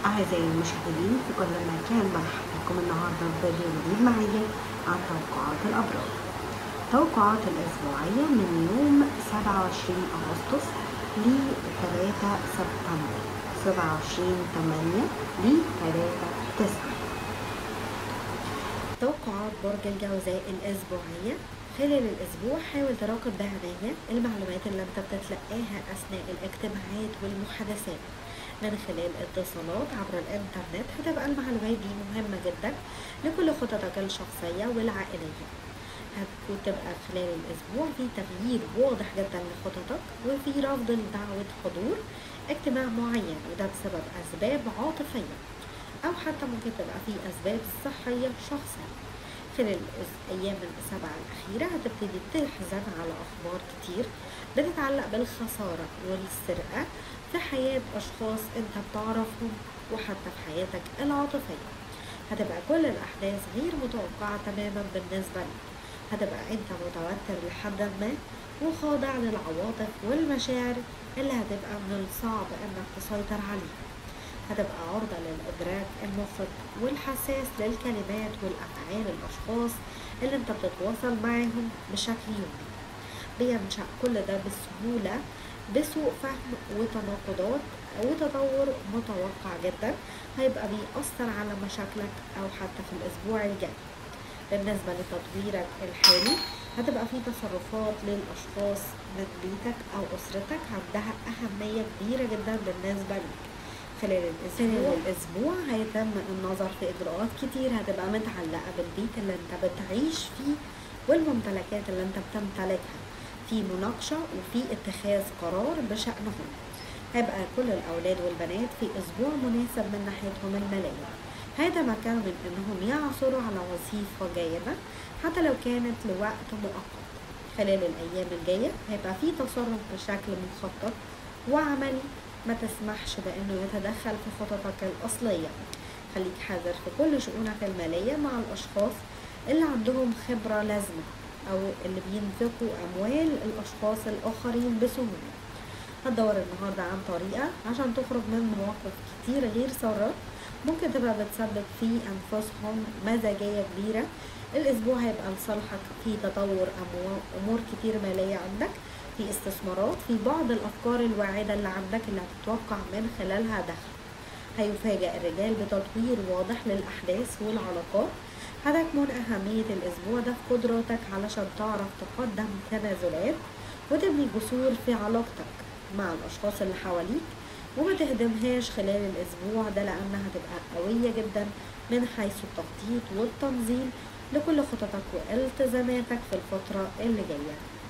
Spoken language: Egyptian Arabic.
أعزائي المشاهدين في كل مكان مرحبا بكم النهاردة بفيديو جديد معايا عن توقعات الأبراج توقعات الأسبوعية من يوم 27 أغسطس ل 3 سبتمبر 27 8 ل 3 9 توقعات برج الجوزاء الأسبوعية خلال الأسبوع حاول تراقب بعناية المعلومات اللي انت بتتلقاها أثناء الاجتماعات والمحادثات من خلال اتصالات عبر الانترنت هتبقى المعلومات دي مهمة جدا لكل خططك الشخصية والعائلية هتكون تبقى خلال الأسبوع في تغيير واضح جدا لخططك وفي رفض لدعوة حضور اجتماع معين وده بسبب أسباب عاطفية أو حتى ممكن تبقى في أسباب صحية شخصية خلال الأيام السبعة الأخيرة هتبتدي تحزن على أخبار كتير بتتعلق بالخسارة والسرقة في حياة أشخاص أنت بتعرفهم وحتى في حياتك العاطفية هتبقى كل الأحداث غير متوقعة تماما بالنسبة لك هتبقى أنت متوتر لحد ما وخاضع للعواطف والمشاعر اللي هتبقى من الصعب أنك تسيطر عليها هتبقى عرضة للإدراك المفرط والحساس للكلمات والأفعال الأشخاص اللي أنت بتتواصل معاهم بشكل يومي بينشأ كل ده بسهولة بسوء فهم وتناقضات وتطور متوقع جدا هيبقى بيأثر على مشاكلك أو حتى في الأسبوع الجاي بالنسبة لتطويرك الحالي هتبقى في تصرفات للأشخاص من بيتك أو أسرتك عندها أهمية كبيرة جدا بالنسبة لك خلال الأسبوع, الأسبوع هيتم النظر في إجراءات كتير هتبقى متعلقة بالبيت اللي أنت بتعيش فيه والممتلكات اللي أنت بتمتلكها في مناقشة وفي اتخاذ قرار بشأنهم هيبقى كل الأولاد والبنات في أسبوع مناسب من ناحيتهم المالية هذا مكان من أنهم يعثروا على وظيفة جيدة حتى لو كانت لوقت مؤقت خلال الأيام الجاية هيبقى في تصرف بشكل مخطط وعملي ما تسمحش بأنه يتدخل في خططك الأصلية خليك حذر في كل شؤونك المالية مع الأشخاص اللي عندهم خبرة لازمة أو اللي بينفقوا أموال الأشخاص الآخرين بسهولة هتدور النهاردة عن طريقة عشان تخرج من مواقف كتير غير سارة ممكن تبقى بتسبب في أنفسهم مزاجية كبيرة الأسبوع هيبقى لصالحك في تطور أمور كتير مالية عندك في استثمارات في بعض الأفكار الواعدة اللي عندك اللي هتتوقع من خلالها دخل هيفاجأ الرجال بتطوير واضح للأحداث والعلاقات هتكمن أهمية الأسبوع ده في قدراتك علشان تعرف تقدم تنازلات وتبني جسور في علاقتك مع الأشخاص اللي حواليك وما تهدمهاش خلال الأسبوع ده لأنها هتبقى قوية جدا من حيث التخطيط والتنظيم لكل خططك والتزاماتك في الفترة اللي جاية